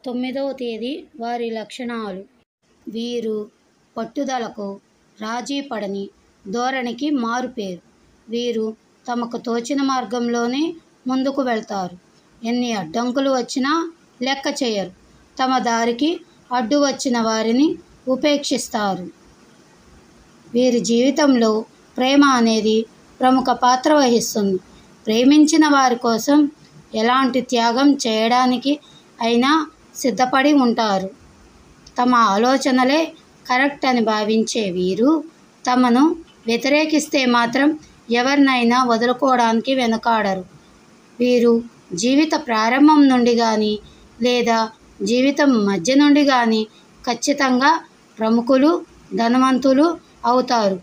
తొమ్మిదవ తేదీ వారి లక్షణాలు వీరు పట్టుదలకు రాజీ పడని ధోరణికి మారుపేరు వీరు తమకు తోచిన మార్గంలోనే ముందుకు వెళ్తారు ఎన్ని అడ్డంకులు వచ్చినా లెక్క చేయరు తమ దారికి అడ్డు వచ్చిన వారిని ఉపేక్షిస్తారు వీరి జీవితంలో ప్రేమ అనేది ప్రముఖ పాత్ర వహిస్తుంది ప్రేమించిన వారి కోసం ఎలాంటి త్యాగం చేయడానికి అయినా సిద్ధపడి ఉంటారు తమ ఆలోచనలే కరెక్ట్ అని భావించే వీరు తమను వ్యతిరేకిస్తే మాత్రం ఎవరినైనా వదులుకోవడానికి వెనుకాడరు వీరు జీవిత ప్రారంభం నుండి కానీ లేదా జీవితం మధ్య నుండి కానీ ఖచ్చితంగా ప్రముఖులు ధనవంతులు అవుతారు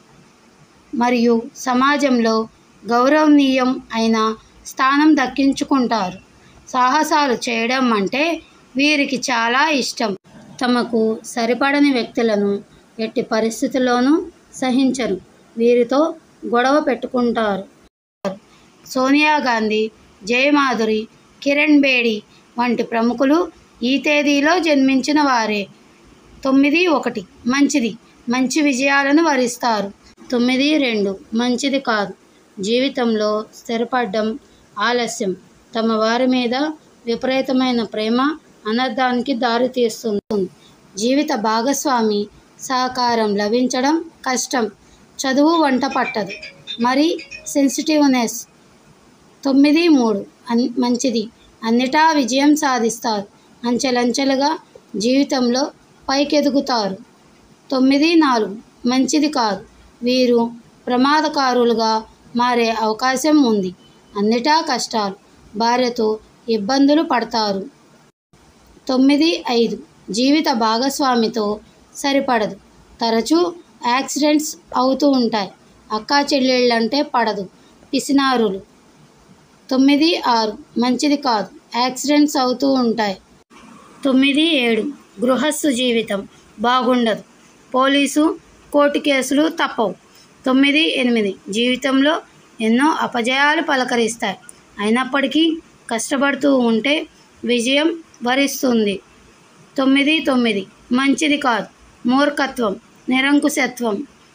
మరియు సమాజంలో గౌరవనీయం అయిన స్థానం దక్కించుకుంటారు సాహసాలు చేయడం అంటే వీరికి చాలా ఇష్టం తమకు సరిపడని వ్యక్తులను ఎట్టి పరిస్థితుల్లోనూ సహించరు వీరితో గొడవ పెట్టుకుంటారు సోనియా గాంధీ జయమాధురి కిరణ్ బేడి వంటి ప్రముఖులు ఈ తేదీలో జన్మించిన వారే తొమ్మిది ఒకటి మంచిది మంచి విజయాలను వరిస్తారు తొమ్మిది రెండు మంచిది కాదు జీవితంలో స్థిరపడడం ఆలస్యం తమ వారి మీద విపరీతమైన ప్రేమ అనర్థానికి దారితీస్తుంది జీవిత భాగస్వామి సహకారం లభించడం కష్టం చదువు వంట పట్టదు మరి సెన్సిటివ్నెస్ తొమ్మిది మూడు అన్ మంచిది అన్నిటా విజయం సాధిస్తారు అంచెలంచెలుగా జీవితంలో పైకెదుగుతారు తొమ్మిది నాలుగు మంచిది కాదు వీరు ప్రమాదకారులుగా మారే అవకాశం ఉంది అన్నిటా కష్టాలు భార్యతో ఇబ్బందులు పడతారు తొమ్మిది ఐదు జీవిత భాగస్వామితో సరిపడదు తరచూ యాక్సిడెంట్స్ అవుతూ ఉంటాయి అక్కా చెల్లెళ్ళంటే పడదు పిసినారులు తొమ్మిది ఆరు మంచిది కాదు యాక్సిడెంట్స్ అవుతూ ఉంటాయి తొమ్మిది ఏడు గృహస్థు జీవితం బాగుండదు పోలీసు కోర్టు కేసులు తప్పవు తొమ్మిది ఎనిమిది జీవితంలో ఎన్నో అపజయాలు పలకరిస్తాయి అయినప్పటికీ కష్టపడుతూ ఉంటే విజయం వరిస్తుంది తొమ్మిది తొమ్మిది మంచిది కాదు మూర్ఖత్వం నిరంకుశత్వం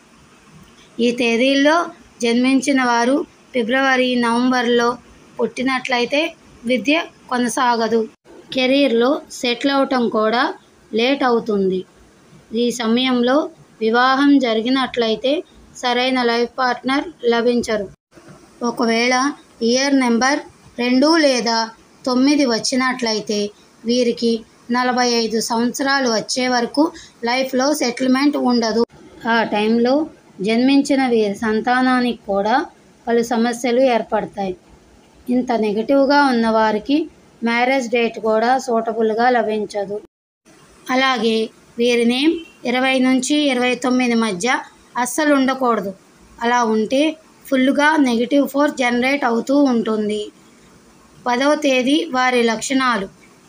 ఈ తేదీల్లో జన్మించిన వారు ఫిబ్రవరి నవంబర్లో పుట్టినట్లయితే విద్య కొనసాగదు కెరీర్లో సెటిల్ అవటం కూడా లేట్ అవుతుంది ఈ సమయంలో వివాహం జరిగినట్లయితే సరైన లైఫ్ పార్ట్నర్ లభించరు ఒకవేళ ఇయర్ నెంబర్ రెండు లేదా తొమ్మిది వచ్చినట్లయితే వీరికి నలభై ఐదు సంవత్సరాలు వచ్చే వరకు లైఫ్లో సెటిల్మెంట్ ఉండదు ఆ టైంలో జన్మించిన వీరి సంతానానికి కూడా పలు సమస్యలు ఏర్పడతాయి ఇంత నెగిటివ్గా ఉన్న వారికి మ్యారేజ్ డేట్ కూడా సూటబుల్గా లభించదు అలాగే వీరి నేమ్ ఇరవై నుంచి ఇరవై తొమ్మిది మధ్య అస్సలు ఉండకూడదు అలా ఉంటే ఫుల్గా నెగిటివ్ ఫోర్స్ జనరేట్ అవుతూ ఉంటుంది పదవ తేదీ వారి లక్షణాలు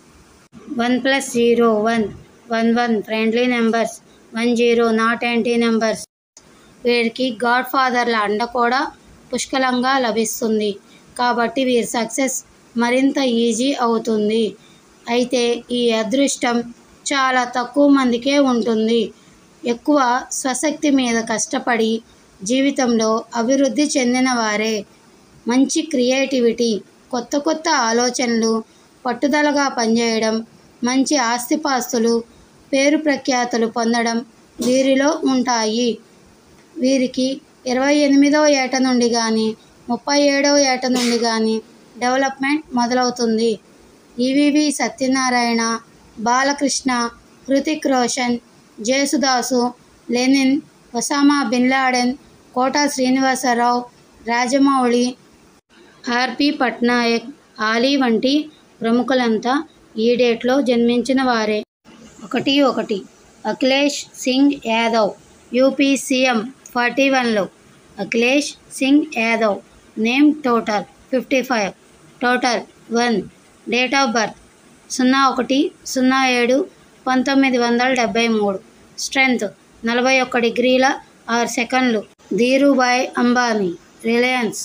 one plus zero one one one friendly numbers one zero not anti numbers వీరికి గాడ్ ఫాదర్ల అండ కూడా పుష్కలంగా లభిస్తుంది కాబట్టి వీరి సక్సెస్ మరింత ఈజీ అవుతుంది అయితే ఈ అదృష్టం చాలా తక్కువ మందికే ఉంటుంది ఎక్కువ స్వశక్తి మీద కష్టపడి జీవితంలో అభివృద్ధి చెందిన వారే మంచి క్రియేటివిటీ కొత్త కొత్త ఆలోచనలు పట్టుదలగా పనిచేయడం మంచి ఆస్తిపాస్తులు పేరు ప్రఖ్యాతులు పొందడం వీరిలో ఉంటాయి వీరికి ఇరవై ఎనిమిదవ ఏట నుండి కానీ ముప్పై ఏడవ ఏట నుండి కానీ డెవలప్మెంట్ మొదలవుతుంది EVV Satyanarayana Balakrishna Hrithik Roshan Yesudas Lenin Osama bin Laden Kota Srinivasa Rao Rajamouli RP Patnaik Ali వంటి ప్రముఖులంతా ఈ డేట్లో జన్మించిన వారే ఒకటి ఒకటి Akhilesh Singh Yadav UP CM forty వన్లో Akhilesh Singh Yadav name total fifty five total one date of birth సున్నా ఒకటి సున్నా ఏడు పంతొమ్మిది వందల డెబ్భై మూడు స్ట్రెంగ్త్ నలభై ఒక్క డిగ్రీల ఆరు సెకండ్లు ధీరుభాయ్ అంబానీ రిలయన్స్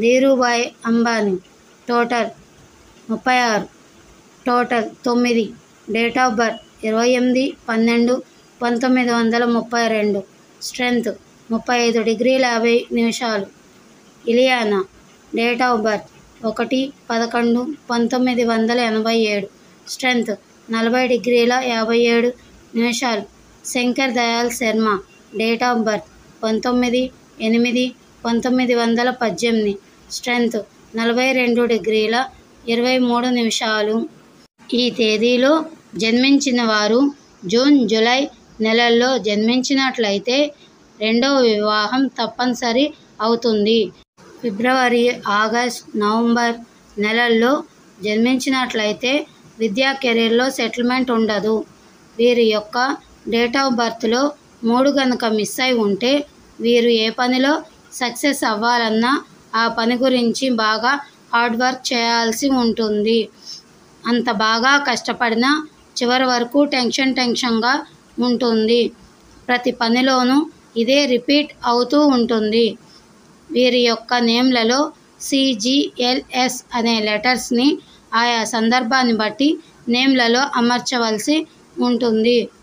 ధీరుభాయ్ అంబానీ టోటల్ ముప్పై ఆరు టోటల్ తొమ్మిది డేట్ ఆఫ్ బర్త్ ఇరవై ఎనిమిది పన్నెండు పంతొమ్మిది వందల ముప్పై రెండు స్ట్రెంగ్త్ ముప్పై ఐదు డిగ్రీల యాభై నిమిషాలు ఇలియానా డేట్ ఆఫ్ బర్త్ ఒకటి పదకొండు పంతొమ్మిది వందల ఎనభై ఏడు స్ట్రెంగ్త్ నలభై డిగ్రీల యాభై ఏడు నిమిషాలు Shankar Dayal Sharma date of birth పంతొమ్మిది ఎనిమిది పంతొమ్మిది వందల పద్దెనిమిది స్ట్రెంగ్త్ నలభై రెండు డిగ్రీల ఇరవై మూడు నిమిషాలు ఈ తేదీలో జన్మించిన వారు జూన్ జూలై నెలల్లో జన్మించినట్లయితే రెండవ వివాహం తప్పనిసరి అవుతుంది ఫిబ్రవరి ఆగస్ట్ నవంబర్ నెలల్లో జన్మించినట్లయితే విద్యా కెరీర్లో సెటిల్మెంట్ ఉండదు వీరి యొక్క డేట్ ఆఫ్ బర్త్లో మూడు కనుక మిస్ అయి ఉంటే వీరు ఏ పనిలో సక్సెస్ అవ్వాలన్నా ఆ పని గురించి బాగా హార్డ్ వర్క్ చేయాల్సి ఉంటుంది అంత బాగా కష్టపడినా చివరి వరకు టెన్షన్ టెన్షన్గా ఉంటుంది ప్రతి పనిలోనూ ఇదే రిపీట్ అవుతూ ఉంటుంది వీరి యొక్క నేమ్లలో సిజిఎల్ఎస్ అనే లెటర్స్ని ఆయా సందర్భాన్ని బట్టి నేమ్లలో అమర్చవలసి ఉంటుంది